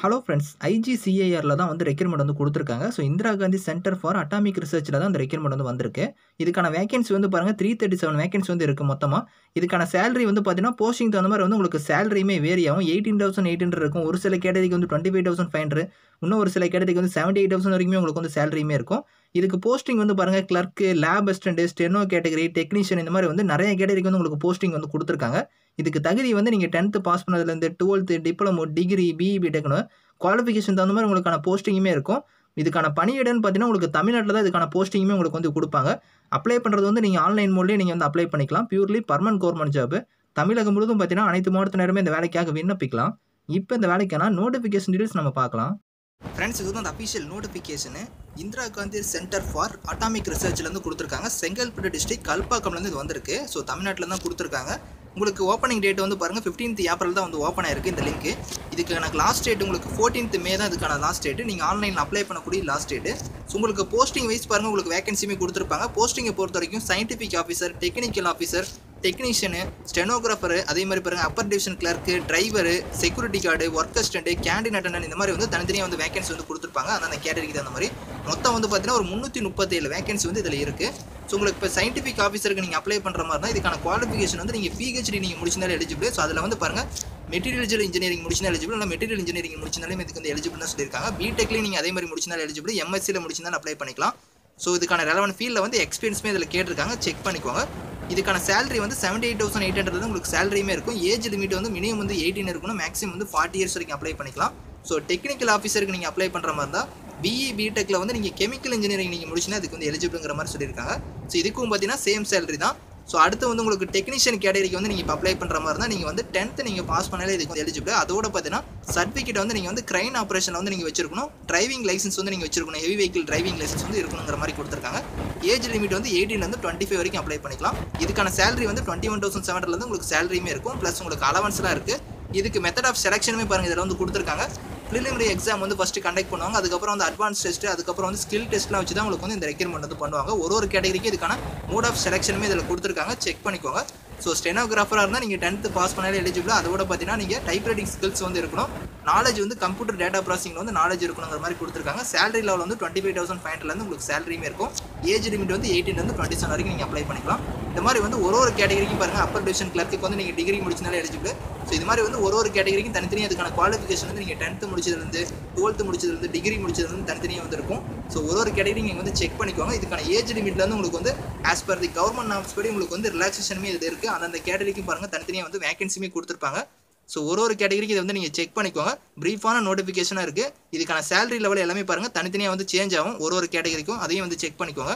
hello friends ஐஜிசிஏஆரில் தான் வந்து requirement வந்து கொடுத்துருக்காங்க so Indira Gandhi centre for atomic ரிசர்ச்சில் தான் அந்த ரெக்யூர்மெண்ட் வந்து வந்திருக்கு இதுக்கான வேகன்சி வந்து பாருங்கள் த்ரீ தேர்ட்டி செவன் வேகன்சி வந்து இருக்குது மொத்தமாக இதுக்கான சேலரி வந்து பார்த்தீங்கன்னா போஸ்டிங் தகுந்த மாதிரி வந்து உங்களுக்கு சேலரியுமே வேரி ஆகும் எயிட்டீன் தௌசண்ட் எயிட் ஹண்ட்ரட் இருக்கும் ஒரு சில கேட்டரிக்கு வந்து twenty five thousand five hundred இன்னும் ஒரு சில கேட்டரிக்கு வந்து செவன்ட்டி எயிட் தௌசண்ட் வரைக்குமே உங்களுக்கு வந்து சேலரியுமே இருக்கும் இதுக்கு போஸ்டிங் வந்து பாருங்கள் clerk lab assistant steno category technician இந்த மாதிரி வந்து நிறைய கேட்டரிக்கு வந்து உங்களுக்கு போஸ்டிங் வந்து கொடுத்துருக்காங்க இதுக்கு தகுதி வந்து நீங்கள் டென்த்து பாஸ் பண்ணதுலேருந்து டுவெல்த்து டிப்ளமோ டிகிரி பிஇபி டெக்னோ குவாலிஃபிகேஷன் தகுந்த மாதிரி உங்களுக்கான போஸ்டிங்குமே இருக்கும் இதுக்கான பணியிடம்னு பார்த்தீங்கன்னா உங்களுக்கு தமிழ்நாட்டில் தான் இதுக்கான போஸ்டிங்குமே உங்களுக்கு வந்து கொடுப்பாங்க அப்ளை பண்ணுறது வந்து நீங்கள் ஆன்லைன் மூலியே நீங்கள் வந்து அப்ளை பண்ணிக்கலாம் purely permanent government job Tamilagam முழுவதும் பார்த்தீங்கன்னா அனைத்து மாவட்டத்தினருமே இந்த வேலைக்காக விண்ணப்பிக்கலாம் இப்போ இந்த வேலைக்கான நோட்டிஃபிகேஷன் டீடைல்ஸ் நம்ம பார்க்கலாம் ஃப்ரெண்ட்ஸ் இது வந்து அந்த official notification Indira Gandhi centre for atomic ரிசர்ச்லேருந்து கொடுத்துருக்காங்க செங்கல்பட்டு டிஸ்ட்ரிக்ட் கல்பாக்கம்லேருந்து இது வந்திருக்கு ஸோ தமிழ்நாட்டில் தான் கொடுத்துருக்காங்க உங்களுக்கு ஓப்பனிங் டேட் வந்து பாருங்கள் ஃபிஃப்டீன்த் ஏப்ரல் தான் வந்து ஓப்பன் ஆயிருக்கு இந்த லிங்க் இதுக்கு எனக்கு லாஸ்ட் டேட் உங்களுக்கு ஃபோர்டீன்த் மே தான் இதுக்கான லாஸ்ட் டேட் நீங்கள் ஆன்லைனில் அப்ளை பண்ணக்கூடிய லாஸ்ட் டேட் ஸோ உங்களுக்கு போஸ்டிங் வைஸ் பாருங்கள் உங்களுக்கு வேகன்சியுமே கொடுத்துருப்பாங்க போஸ்டிங்கை பொறுத்த வரைக்கும் scientific officer technical officer technician stenographer அதே மாதிரி பாருங்கள் upper division clerk driver security guard work assistant canteen attendant இந்த மாதிரி வந்து தனித்தனியாக வந்து வேகன்சி வந்து கொடுத்துருப்பாங்க அந்தந்த கேட்டரிக்கு தகுந்த மாதிரி மொத்தம் வந்து பார்த்தீங்கன்னா ஒரு முந்நூற்றி முப்பத்தேழு வேகன்சி வந்து இதில் இருக்குது ஸோ உங்களுக்கு இப்போ சயின்டிஃபிக் ஆஃபீஸருக்கு நீங்கள் அப்ளை பண்ணுற மாதிரி தான் இதுக்கான குவாலிஃபிகேஷன் வந்து நீங்கள் பிஹெச்டி நீங்கள் முடிச்சிருந்தாலும் எலிஜிபிள் ஸோ அதில் வந்து பாருங்கள் மெட்டீரியல் இன்ஜினியரிங் முடிச்சிருந்தா எலிஜிபிள் இல்லை மெட்டீரியல் இன்ஜினியரிங் முடிச்சிருந்தாலும் இதுக்கு வந்து எலிஜிபிள் தான் சொல்லியிருக்காங்க பிடெக்லேயும் நீங்கள் அதே மாதிரி முடிச்சிருந்தாலும் எலிஜிபிள் எம்எஸ்சியில் முடிச்சிருந்தாலும் அப்ளை பண்ணிக்கலாம் ஸோ இதுக்கான ரெலவெண்ட் ஃபீல்டில் வந்து எக்ஸ்பீரியன்ஸுமே இதில் கேட்டிருக்காங்க செக் பண்ணிக்கோங்க இதுக்கான சேலரி வந்து seventy eight thousand eight hundred உங்களுக்கு சேலரியுமே இருக்கும் ஏஜ் லிமிட் வந்து மினிமம் வந்து எயிட்டீன் இருக்கணும் மேக்ஸிமம் வந்து ஃபார்ட்டி இயர்ஸ் வரைக்கும் அப்ளை பண்ணிக்கலாம் ஸோ டெக்னிக்கல் ஆஃபீஸருக்கு நீங்கள் அப்ளை பண்ணுற மாதிரி தான் பிஇ பிடெக்கில் வந்து நீங்கள் கெமிக்கல் இன்ஜினியரிங் நீங்கள் முடிச்சுன்னா அதுக்கு வந்து எலிஜிபிள்ங்கிற மாதிரி சொல்லியிருக்காங்க ஸோ இதுக்கும் பார்த்தீங்கன்னா சேம் சேலரி தான் ஸோ அடுத்து வந்து உங்களுக்கு டெக்னீஷியன் கேட்டகரிக்கு வந்து நீங்கள் இப்போ அப்ளை பண்ணுற மாதிரி தான் நீங்கள் வந்து டென்த்து நீங்கள் பாஸ் பண்ணாலே இதுக்கு வந்து எலிஜிபிள் அதோட பார்த்தீங்கன்னா சர்டிஃபிகேட் வந்து நீங்கள் வந்து கிரைன் ஆப்ரேஷனில் வந்து நீங்கள் வச்சிருக்கணும் டிரைவிங் லைசன்ஸ் வந்து நீங்கள் வச்சிருக்கணும் ஹெவி வெஹிக்கிள் டிரைவிங் லைசன்ஸ் வந்து இருக்கணுங்கிற மாதிரி கொடுத்துருக்காங்க ஏஜ் லிமிட் வந்து எயிட்டீன்லேருந்து டுவெண்ட்டி ஃபைவ் வரைக்கும் அப்ளை பண்ணிக்கலாம் இதுக்கான சேலரி வந்து டுவெண்ட்டி ஒன் தௌசண்ட் செவன்லேருந்து உங்களுக்கு சேலரியுமே இருக்கும் ப்ளஸ் உங்களுக்கு அலவன்ஸ்லாம் இருக்குது இதுக்கு மெத்தட் ஆஃப் செலெக்ஷனுமே பாருங்கள் இதில் வந்து கொடுத்துருக்காங்க ப்ரிலிமினரி எக்ஸாம் வந்து ஃபஸ்ட்டு கண்டக்ட் பண்ணுவாங்க அதுக்கப்புறம் வந்து அட்வான்ஸ் டெஸ்ட் அதுக்கப்புறம் வந்து ஸ்கில் டெஸ்ட்லாம் வச்சு தான் உங்களுக்கு வந்து இந்த ரெக்யூர்மெண்ட் வந்து பண்ணுவாங்க ஒரு ஒரு கேட்டகரிக்கு இதுக்கான மோட் ஆஃப் செலெக்ஷனுமே இதில் கொடுத்துருக்காங்க செக் பண்ணிக்கோங்க ஸோ ஸ்டெனோகிராஃபராக இருந்தால் நீங்கள் டென்த்து பாஸ் பண்ணாலே எலிஜிபிள் அதோட பார்த்தீங்கன்னா நீங்கள் டைப் ரைட்டிங் ஸ்கில்ஸ் வந்து இருக்கணும் நாலேஜ் வந்து கம்ப்யூட்டர் டேட்டா ப்ராசஸிங் வந்து நாலேஜ் இருக்கணுங்கிற மாதிரி கொடுத்துருக்காங்க சேலரி லெவல் வந்து டுவெண்ட்டி ஃபைவ் தௌசண்ட் ஃபைவ் ஹண்ட்ரட்லேருந்து உங்களுக்கு சேலரியுமே இருக்கும் ஏஜ் லிமிட் வந்து எயிட்டீன்லேருந்து டுவெண்ட்டி செவன் வரைக்கும் நீங்கள் அப்ளை பண்ணிக்கலாம் இந்த மாதிரி வந்து ஒரு ஒரு கேட்டகரிக்கும் பாருங்கள் அப்பர் டிவிஷன் கிளர்க்கு வந்து நீங்கள் டிகிரி முடிச்சினாலே எலிஜிபிள் ஸோ இது மாதிரி வந்து ஒரு ஒரு கேட்டகரிக்கும் தனித்தனியாக அதுக்கான குவாலிஃபிகேஷன் வந்து நீங்கள் டென்த்து முடிச்சதுலேருந்து டுவெல்த்து முடிச்சதுலேருந்து டிகிரி முடிச்சதுலேருந்து தனித்தனியாக வந்து இருக்கும் ஸோ ஒரு ஒரு கேட்டகரி நீங்கள் வந்து செக் பண்ணிக்கோங்க இதுக்கான ஏஜ் லிமிட்ல வந்து உங்களுக்கு வந்து as per the government norms படி உங்களுக்கு வந்து ரிலாக்ஸேஷனுமே இது இருக்குது அந்தந்த கேட்டகரிக்கும் பாருங்கள் தனித்தனியாக வந்து வேகன்சியுமே கொடுத்துருப்பாங்க ஸோ ஒரு ஒரு கேட்டகரிக்கு இதை வந்து நீங்கள் செக் பண்ணிக்கோங்க ப்ரீஃபான நோட்டிஃபிகேஷனாக இருக்குது இதுக்கான சேலரி லெவல் எல்லாமே பாருங்கள் தனித்தனியாக வந்து சேஞ்ச் ஆகும் ஒரு ஒரு கேட்டகரிக்கும் அதையும் வந்து செக் பண்ணிக்கோங்க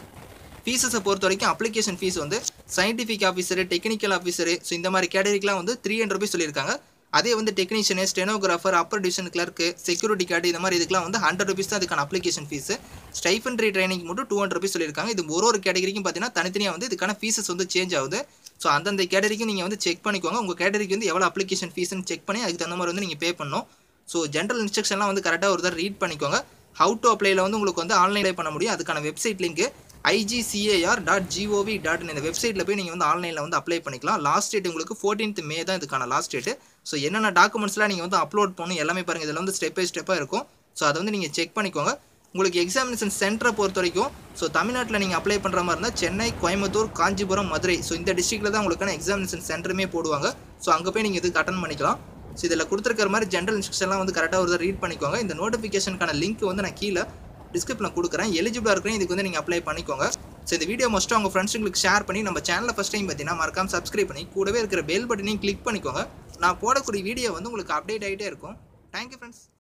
ஃபீஸஸை பொறுத்த வரைக்கும் அப்ளிகேஷன் ஃபீஸ் வந்து scientific officer technical officer so இந்த மாதிரி கேட்டகரிக்கெலாம் வந்து த்ரீ ஹண்ட்ரட் ருபீஸ் சொல்லியிருக்காங்க அதே வந்து technician stenographer upper division clerk security guard இந்த மாதிரி இதுக்கெலாம் வந்து ஹண்ட்ரட் ருபீஸ் தான் அதுக்கான அப்ளிகேஷன் ஃபீஸ் ஸ்டைஃபன்ட்ரி ட்ரைனிங் மட்டும் டூ ஹண்ட்ரட் ருபீஸ் சொல்லியிருக்காங்க இது ஒரு ஒரு கேட்டகரிக்கும் பார்த்தீங்கன்னா தனித்தனியாக வந்து இதுக்கான ஃபீஸஸ் வந்து சேஞ்ச் ஆகுது ஸோ அந்தந்த கேட்டகரிக்கு நீங்கள் வந்து செக் பண்ணிக்கோங்க உங்கள் கேட்டகரிக்கு வந்து எவ்வளோ அப்ளிகேஷன் ஃபீஸ்னு செக் பண்ணி அதுக்கு தகுந்த மாதிரி வந்து நீங்கள் பே பண்ணணும் ஸோ ஜென்ரல் இன்ஸ்ட்ரக்ஷன்லாம் வந்து கரெக்டாக ஒரு தடவை ரீட் பண்ணிக்கோங்க ஹவு டு அப்ளைல வந்து உங்களுக்கு வந்து ஆன்லைன் பண்ண முடியும் அதுக்கான website link IGCAR dot GOV dot இந்த வெப்சைட்டில் போய் நீங்கள் வந்து ஆன்லைனில் வந்து அப்ளை பண்ணிக்கலாம் லாஸ்ட் டேட் உங்களுக்கு ஃபோர்டீன்த் மே தான் இதுக்கான லாஸ்ட் டேட்டு ஸோ என்னென்ன டாக்குமெண்ட்ஸ்லாம் நீங்கள் வந்து அப்லோட் பண்ணணும் எல்லாமே பாருங்கள் இதில் வந்து ஸ்டெப் பை ஸ்டெப்பாக இருக்கும் ஸோ அதை வந்து நீங்கள் செக் பண்ணிக்கோங்க உங்களுக்கு எக்ஸாமினேஷன் சென்டரை பொறுத்த வரைக்கும் ஸோ தமிழ்நாட்டில் நீங்கள் அப்ளை பண்ணுற மாதிரி இருந்தால் சென்னை கோயம்புத்தூர் காஞ்சிபுரம் மதுரை ஸோ இந்த டிஸ்ட்ரிக்ட்டில் தான் உங்களுக்கான எக்ஸாமினேஷன் சென்டருமே போடுவாங்க ஸோ அங்கே போய் நீங்கள் இதுக்கு அட்டன் பண்ணிக்கலாம் ஸோ இதில் கொடுத்துருக்கிற மாதிரி ஜென்ரல் இன்ஸ்ட்ரக்ஷன்லாம் வந்து கரெக்டாக ஒரு ரீட் பண்ணிக்கோங்க இந்த நோட்டிஃபிகேஷனுக்கான லிங்க் வந்து நான் கீழே டிஸ்கிரிப்ஷனில் கொடுக்குறேன் எலிஜிபிளாக இருக்கிறேன் இதுக்கு வந்து நீங்கள் அப்ளை பண்ணிக்கோங்க ஸோ இந்த வீடியோ மோஸ்ட்டாக உங்கள் ஃப்ரெண்ட்ஸுங்களுக்கு ஷேர் பண்ணி நம்ம சேனலில் ஃபஸ்ட் டைம் பார்த்தீங்கன்னா மறக்காம சப்ஸ்கிரைப் பண்ணி கூடவே இருக்கிற பெல் பட்டனையும் கிளிக் பண்ணிக்கோங்க நான் போடக்கூடிய வீடியோ வந்து உங்களுக்கு அப்டேட் ஆகிட்டே இருக்கும் தேங்க்யூ ஃப்ரெண்ட்ஸ்